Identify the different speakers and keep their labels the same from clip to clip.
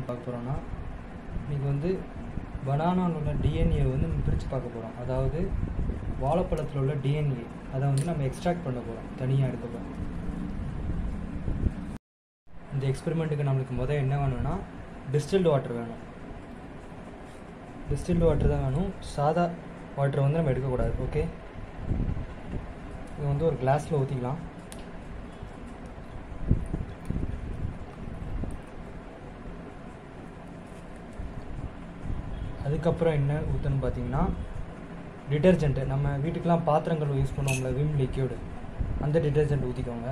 Speaker 1: பார்க்க போகிறோன்னா இன்றைக்கி வந்து பனானாவில் உள்ள டிஎன்ஏ வந்து நம்ம பிரித்து பார்க்க போகிறோம் அதாவது வாழைப்பழத்தில் உள்ள டிஎன்ஏ அதை வந்து நம்ம எக்ஸ்ட்ராக்ட் பண்ண போகிறோம் தனியாக எடுக்க போகிறோம் இந்த எக்ஸ்பெரிமெண்ட்டுக்கு நம்மளுக்கு முதல் என்ன வேணும்னா டிஸ்டில்டு வாட்டர் வேணும் டிஸ்டில்டு வாட்டர் தான் வேணும் சாதா வாட்டர் வந்து நம்ம எடுக்கக்கூடாது ஓகே இது வந்து ஒரு கிளாஸில் ஊற்றிக்கலாம் அதுக்கப்புறம் என்ன ஊற்றணும் பார்த்தீங்கன்னா டிட்டர்ஜென்ட்டு நம்ம வீட்டுக்கெலாம் பாத்திரங்கள் யூஸ் பண்ணுவோம்ல விம் லிக்யூடு அந்த டிட்டர்ஜென்ட் ஊற்றிக்கோங்க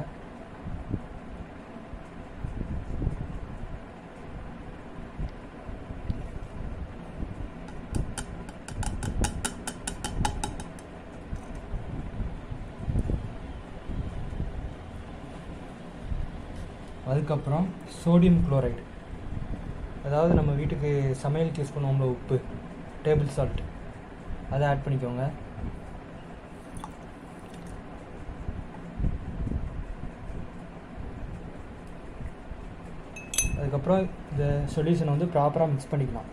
Speaker 1: அதுக்கப்புறம் சோடியம் குளோரைடு அதாவது நம்ம வீட்டுக்கு சமையலுக்கு யூஸ் பண்ணுவோம்ல உப்பு டேபிள் சால்ட் அதை ஆட் பண்ணிக்கோங்க அதுக்கப்புறம் இந்த சொல்யூஷனை வந்து ப்ராப்பராக மிக்ஸ் பண்ணிக்கலாம்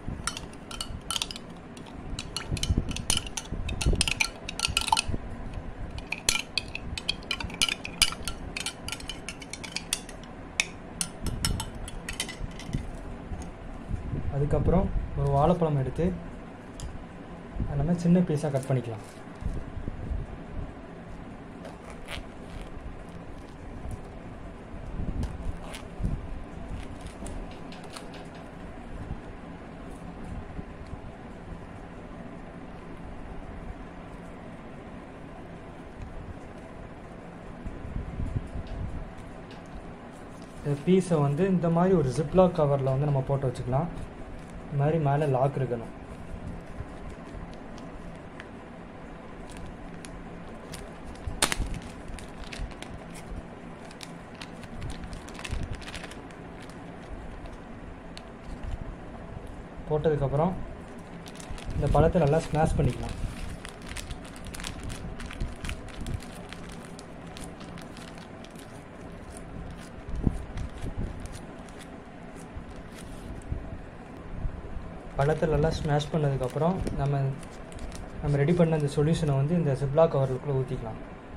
Speaker 1: அதுக்கப்புறம் ஒரு வாழைப்பழம் எடுத்து அதை நம்ம சின்ன பீஸாக கட் பண்ணிக்கலாம் இந்த பீஸை வந்து இந்த மாதிரி ஒரு ஜிப்லாக் கவரில் வந்து நம்ம போட்டு வச்சுக்கலாம் இந்த மாதிரி மேலே லாக் இருக்கணும் போட்டதுக்கப்புறம் இந்த பழத்தை நல்லா ஸ்மாஷ் பண்ணிக்கலாம் பழத்தை நல்லா ஸ்மாஷ் பண்ணதுக்கப்புறம் நம்ம நம்ம ரெடி பண்ண அந்த சொல்யூஷனை வந்து இந்த சிப்லா கவருக்குள்ளே ஊற்றிக்கலாம்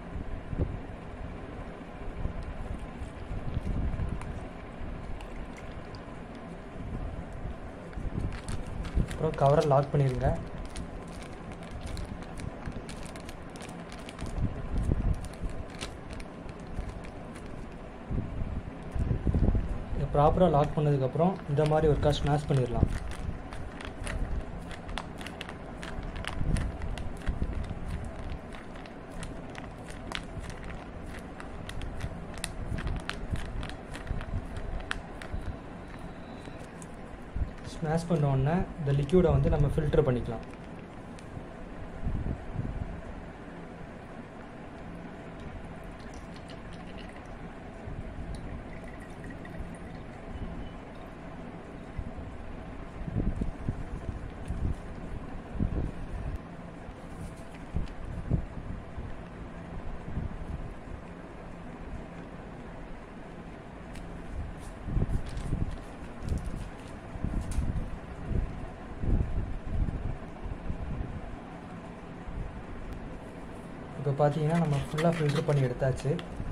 Speaker 1: அப்புறம் கவரை லாக் பண்ணிடுங்க இதை ப்ராப்பராக லாக் பண்ணதுக்கப்புறம் இந்த மாதிரி ஒருக்கா ஸ்மாஷ் பண்ணிடலாம் ஸ்மாஷ் பண்ண உடனே இந்த லிக்யூடை வந்து நம்ம ஃபில்டர் பண்ணிக்கலாம் இப்போ பார்த்தீங்கன்னா நம்ம ஃபுல்லாக ஃபில்டர் பண்ணி எடுத்தாச்சு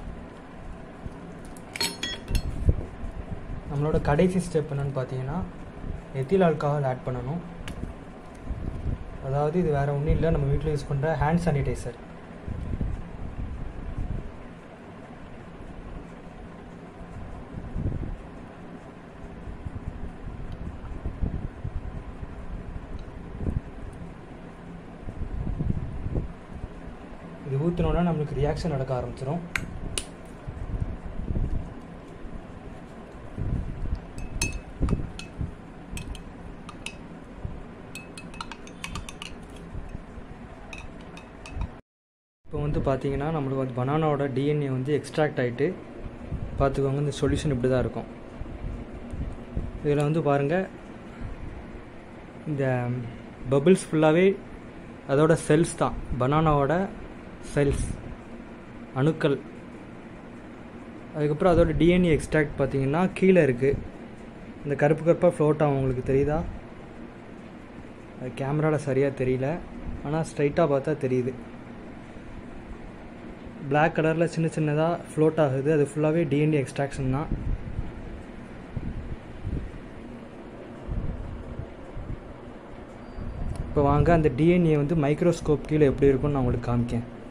Speaker 1: நம்மளோட கடைசி ஸ்டெப் என்னென்னு பார்த்தீங்கன்னா எத்தில் ஆல்கஹால் ஆட் பண்ணணும் அதாவது இது வேறு ஒன்றும் இல்லை நம்ம வீட்டில் யூஸ் பண்ணுற ஹேண்ட் சானிடைசர் இது ஊற்றினோன்னா நம்மளுக்கு ரியாக்ஷன் நடக்க ஆரம்பிச்சிடும் இப்போ வந்து பார்த்தீங்கன்னா நம்மளுக்கு வந்து பனானாவோட டிஎன்ஏ வந்து எக்ஸ்ட்ராக்ட் ஆகிட்டு பார்த்துக்கோங்க இந்த சொல்யூஷன் இப்படி தான் இருக்கும் இதில் வந்து பாருங்கள் இந்த பபிள்ஸ் ஃபுல்லாகவே அதோட செல்ஸ் தான் பனானாவோட செல்ஸ் அணுக்கள் அதுக்கப்புறம் அதோட டிஎன்ஏ எக்ஸ்ட்ராக்ட் பார்த்தீங்கன்னா கீழே இருக்குது இந்த கருப்பு கருப்பாக ஃப்ளோட் ஆகும் உங்களுக்கு தெரியுதா அது கேமராவில் சரியாக தெரியல ஆனால் ஸ்ட்ரைட்டாக பார்த்தா தெரியுது பிளாக் கலரில் சின்ன சின்னதாக ஃப்ளோட் ஆகுது அது ஃபுல்லாகவே டிஎன்டி எக்ஸ்ட்ராக்ஷன் தான் இப்போ வாங்க அந்த டிஎன்ஏ வந்து மைக்ரோஸ்கோப் கீழே எப்படி இருக்கும்னு நான் உங்களுக்கு காமிக்கேன்